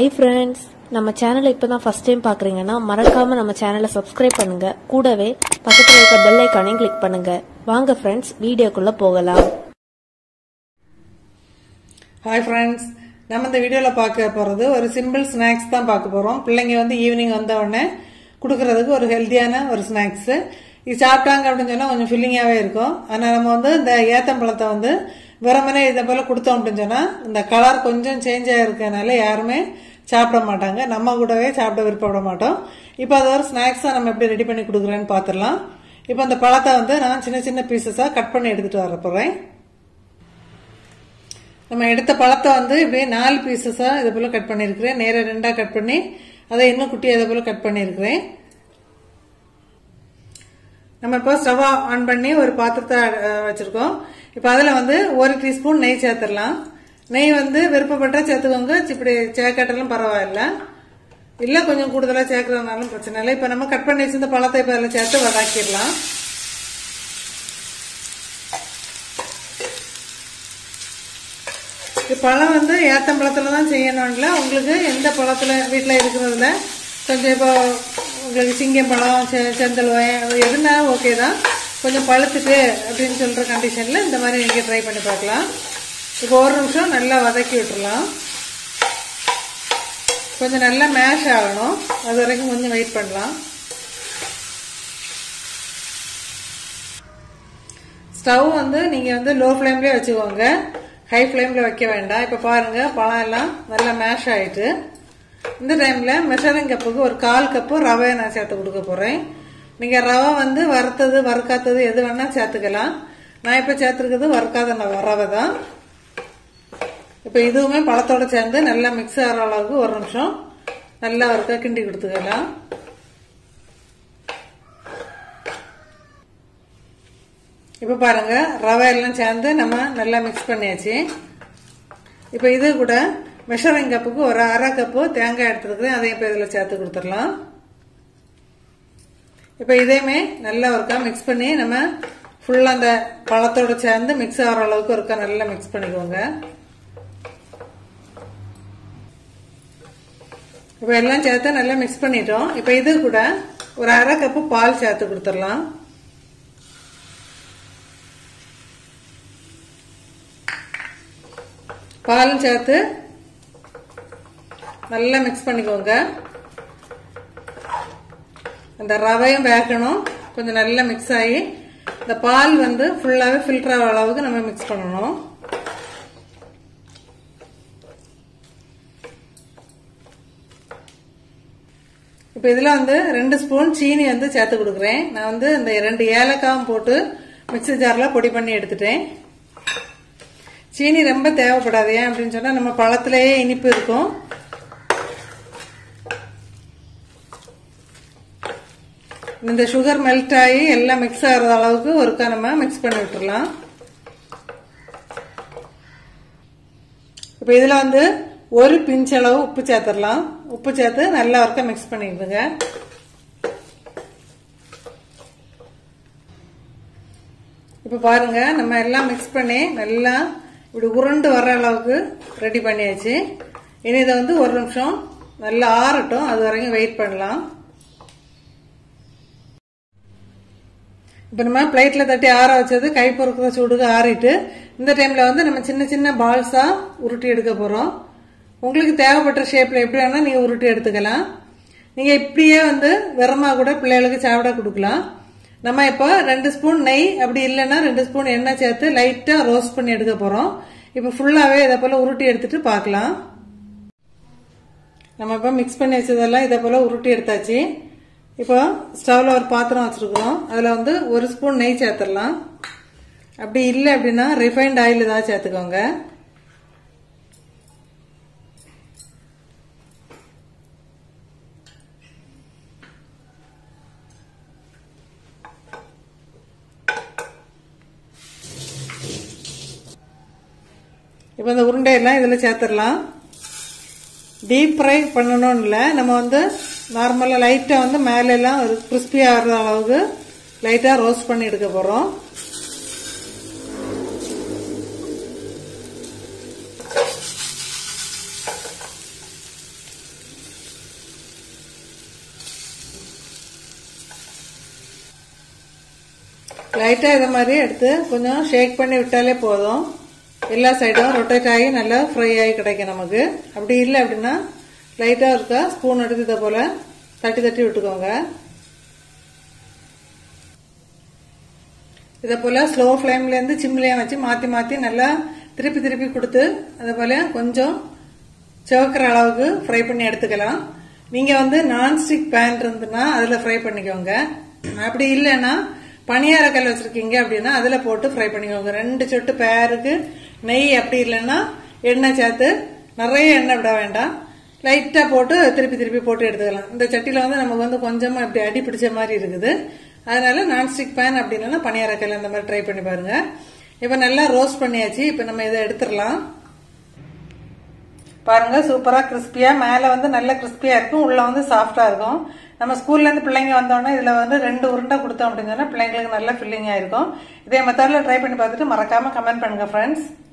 hi friends நம்ம சேனலை இப்போ தான் ஃபஸ்ட் டைம் பார்க்குறீங்கன்னா மறக்காமல் நம்ம சேனலை சப்ஸ்கிரைப் பண்ணுங்கள் கூடவே பக்கத்தில் இருக்க பெல் ஐக்கானையும் கிளிக் பண்ணுங்கள் வாங்க ஃப்ரெண்ட்ஸ் வீடியோக்குள்ளே போகலாம் ஹாய் ஃப்ரெண்ட்ஸ் நம்ம இந்த வீடியோவில் பார்க்க போகிறது ஒரு சிம்பிள் ஸ்நாக்ஸ் தான் பார்க்க போகிறோம் பிள்ளைங்க வந்து ஈவினிங் வந்த உடனே கொடுக்கறதுக்கு ஒரு ஹெல்த்தியான ஒரு ஸ்நாக்ஸு இது சாப்பிட்டாங்க அப்படின்னு சொன்னால் கொஞ்சம் ஃபில்லிங்காகவே இருக்கும் ஆனால் நம்ம வந்து இந்த ஏத்தம்பழத்தை வந்து வெறுமனே இதை போல் கொடுத்தோம் அப்படின்னு சொன்னால் இந்த கலர் கொஞ்சம் சேஞ்ச் ஆகிருக்கனால யாருமே சாப்பிட மாட்டாங்க நம்ம கூடவே சாப்பிட விருப்பப்பட மாட்டோம் இப்போ அது ஒரு ஸ்நாக்ஸாக நம்ம எப்படி ரெடி பண்ணி கொடுக்குறேன்னு பார்த்துடலாம் இப்போ அந்த பழத்தை வந்து நான் சின்ன சின்ன பீசஸாக கட் பண்ணி எடுத்துகிட்டு வர போகிறேன் நம்ம எடுத்த பழத்தை வந்து இப்படியே நாலு பீசஸாக இது போல் கட் பண்ணியிருக்கிறேன் நேராக ரெண்டாக கட் பண்ணி அதை இன்னும் குட்டியாக இதை போல் கட் பண்ணியிருக்கிறேன் நம்ம இப்போ ஸ்டவ் ஆன் பண்ணி ஒரு பாத்திரத்தை அஹ், வச்சிருக்கோம் இப்போ அதில் வந்து ஒரு டீஸ்பூன் நெய் சேர்த்துடலாம் நெய் வந்து விருப்பப்பட்டா சேர்த்துக்கோங்க இப்படி சேர்க்காட்டாலும் பரவாயில்ல இல்லை கொஞ்சம் கூடுதலாக சேர்க்கறதுனாலும் பிரச்சனை இல்லை இப்போ நம்ம கட் பண்ணி வச்சிருந்த பழத்தை இப்போ அதில் சேர்த்து வதக்கிடலாம் இது பழம் வந்து ஏத்தம்பழத்தில் தான் செய்யணும்ல உங்களுக்கு எந்த பழத்தில் வீட்டில் இருக்கிறதுல கொஞ்சம் இப்போ உங்களுக்கு சிங்கம் பழம் செ- செந்தல் வய- எதுனாலும் ஓகே தான் கொஞ்சம் பழுத்துட்டு அப்படின்னு சொல்கிற கண்டிஷனில் இந்த மாதிரி நீங்கள் ட்ரை பண்ணி பார்க்கலாம் இப்போ ஒரு நிமிஷம் நல்லா வதக்கி விட்டுறலாம் கொஞ்சம் நல்லா மேஷ் ஆகணும் அது வரைக்கும் கொஞ்சம் வெயிட் பண்ணலாம் ஸ்டவ் வந்து நீங்கள் வந்து லோ ஃப்ளேம்லேயே வச்சுக்கோங்க ஹை ஃப்ளேமில் வைக்க வேண்டாம் இப்போ பாருங்க பழம் எல்லாம் நல்லா மேஷ் ஆயிட்டு இந்த டைமில் மெஷரிங் கப்புக்கு ஒரு கால் கப்பு ரவையை நான் சேர்த்து கொடுக்க போகிறேன் நீங்கள் ரவை வந்து வறுத்தது வறுக்காத்தது எது வேணால் சேர்த்துக்கலாம் நான் இப்போ சேர்த்துருக்கிறது வறுக்காத ந- ரவை தான் இப்போ இதுவுமே பழத்தோட சேர்ந்து நல்லா மிக்ஸ் ஆகிற அளவுக்கு ஒரு நிமிஷம் நல்லா வறுக்க கிண்டி கொடுத்துக்கலாம் இப்போ பாருங்க ரவை எல்லாம் சேர்ந்து நம்ம நல்லா மிக்ஸ் பண்ணியாச்சு இப்போ இது கூட மெஷரிங் கப்புக்கு ஒரு அரை கப்பு தேங்காய் எடுத்துருக்குறேன் அதையும் இப்போ இதில் சேர்த்து கொடுத்துடலாம் இப்போ இதையுமே நல்லா ஒருக்கா மிக்ஸ் பண்ணி நம்ம ஃபுல்லாக அந்த பழத்தோட சேர்ந்து மிக்ஸ் ஆகிற அளவுக்கு ஒருக்கா நல்லா மிக்ஸ் பண்ணிக்கோங்க இப்போ எல்லாம் சேர்த்து நல்லா மிக்ஸ் பண்ணிட்டோம் இப்போ இது கூட ஒரு அரை கப்பு பால் சேர்த்து கொடுத்துடலாம் பாலும் சேர்த்து நல்லா மிக்ஸ் பண்ணிக்கோங்க அந்த ரவையும் வேகணும் கொஞ்சம் நல்லா மிக்ஸ் ஆகி இந்த பால் வந்து ஃபுல்லாகவே ஃபில்டர் ஆகிற அளவுக்கு நம்ம மிக்ஸ் பண்ணணும் இப்போ இதில் வந்து ரெண்டு ஸ்பூன் சீனி வந்து சேர்த்து கொடுக்குறேன் நான் வந்து இந்த ரெண்டு ஏலக்காவும் போட்டு மிக்ஸி ஜாரில் பொடி பண்ணி எடுத்துட்டேன் சீனி ரொம்ப தேவைப்படாது ஏன் அப்படின்னு சொன்னா நம்ம பழத்திலேயே இனிப்பு இருக்கும் இந்த சுகர் மெல்ட் ஆகி எல்லாம் மிக்ஸ் ஆகிற அளவுக்கு ஒருக்கா நம்ம மிக்ஸ் பண்ணி விட்டுறலாம் இப்போ இதில் வந்து ஒரு பிஞ்ச் அளவு உப்பு சேர்த்துடலாம் உப்பு சேர்த்து நல்லா ஒருக்கா மிக்ஸ் பண்ணிடுங்க இப்போ பாருங்க நம்ம எல்லாம் மிக்ஸ் பண்ணி நல்லா இப்படி உருண்டு வர்ற அளவுக்கு ரெடி பண்ணியாச்சு இனி இதை வந்து ஒரு நிமிஷம் நல்லா ஆறட்டும் அது வரைக்கும் வெயிட் பண்ணலாம் இப்போ நம்ம பிளேட்டில் தட்டி ஆற வச்சது கை பொறுக்கிற சூடுக்கு ஆறிட்டு இந்த டைமில் வந்து நம்ம சின்ன சின்ன பால்ஸாக உருட்டி எடுக்க போகிறோம் உங்களுக்கு தேவைப்பட்ட ஷேப்பில் எப்படி வேணால் நீங்கள் உருட்டி எடுத்துக்கலாம் நீங்கள் இப்படியே வந்து வெறமா கூட பிள்ளைகளுக்கு சாப்பிட கொடுக்கலாம் நம்ம இப்போ ரெண்டு ஸ்பூன் நெய் அப்படி இல்லைன்னா ரெண்டு ஸ்பூன் எண்ணெய் சேர்த்து லைட்டாக ரோஸ்ட் பண்ணி எடுக்க போகிறோம் இப்போ ஃபுல்லாகவே இதை போல் உருட்டி எடுத்துட்டு பார்க்கலாம் நம்ம இப்போ மிக்ஸ் பண்ணி வச்சதெல்லாம் இதை போல் உருட்டி எடுத்தாச்சு இப்போ ஸ்டவ்வில் ஒரு பாத்திரம் வச்சுருக்கோம் அதில் வந்து ஒரு ஸ்பூன் நெய் சேர்த்துடலாம் அப்படி இல்லை அப்படின்னா ரிஃபைண்ட் ஆயில் ஏதாவது சேர்த்துக்கோங்க இப்போ இந்த உருண்டையெல்லாம் இதில் சேர்த்துடலாம் டீப் ஃப்ரை பண்ணணும்னு இல்லை நம்ம வந்து நார்மலாக லைட்டாக வந்து மேலெல்லாம் ஒரு கிறிஸ்பி ஆகிற அளவுக்கு லைட்டாக ரோஸ்ட் பண்ணி எடுக்க போகிறோம் லைட்டாக இதை மாதிரி எடுத்து கொஞ்சம் ஷேக் பண்ணி விட்டாலே போதும் எல்லா சைடும் ரொட்டேட் ஆகி நல்லா ஃப்ரை ஆகி கிடைக்கும் நமக்கு அப்படி இல்லை அப்படின்னா லைட்டாக இருக்கா ஸ்பூன் எடுத்து இதை போல் தட்டி தட்டி விட்டுக்கோங்க இதை போல் ஸ்லோ ஃப்ளேம்லேருந்து சிம்லேயும் வச்சு மாற்றி மாற்றி நல்லா திருப்பி திருப்பி கொடுத்து அதே போல் கொஞ்சம் சிவக்கிற அளவுக்கு ஃப்ரை பண்ணி எடுத்துக்கலாம் நீங்கள் வந்து நான்ஸ்டிக் பேன் இருந்துன்னா அதில் ஃப்ரை பண்ணிக்கோங்க அப்படி இல்லைன்னா பணியார கல் வச்சுருக்கீங்க அப்படின்னா அதில் போட்டு ஃப்ரை பண்ணிக்கோங்க ரெண்டு சொட்டு பேருக்கு நெய் அப்படி இல்லைன்னா எண்ணெய் சேர்த்து நிறைய எண்ணெய் விட வேண்டாம் லைட்டாக போட்டு திருப்பி திருப்பி போட்டு எடுத்துக்கலாம் இந்த சட்டியில் வந்து நமக்கு வந்து கொஞ்சமாக இப்படி அடி பிடிச்ச மாதிரி இருக்குது அதனால நான்ஸ்டிக் பேன் அப்படி இல்லைன்னா பணியாரக்கல் அந்த மாதிரி ட்ரை பண்ணி பாருங்க இப்போ நல்லா ரோஸ்ட் பண்ணியாச்சு இப்போ நம்ம இதை எடுத்துடலாம் பாருங்க சூப்பரா கிறிஸ்பியா மேல வந்து நல்ல கிறிஸ்பியா இருக்கும் உள்ள வந்து சாஃப்டா இருக்கும் நம்ம ஸ்கூல்ல இருந்து பிள்ளைங்க வந்தோடனே இதுல வந்து ரெண்டு உருண்டை கொடுத்தோம் அப்படின்னு சொன்னா பிள்ளைங்களுக்கு நல்ல ஃபில்லிங்கா இருக்கும் இதே மெத்தட்ல ட்ரை பண்ணி பார்த்துட்டு மறக்காம கமெண்ட் பண்ணுங்க ஃப்ரெண்ட்ஸ்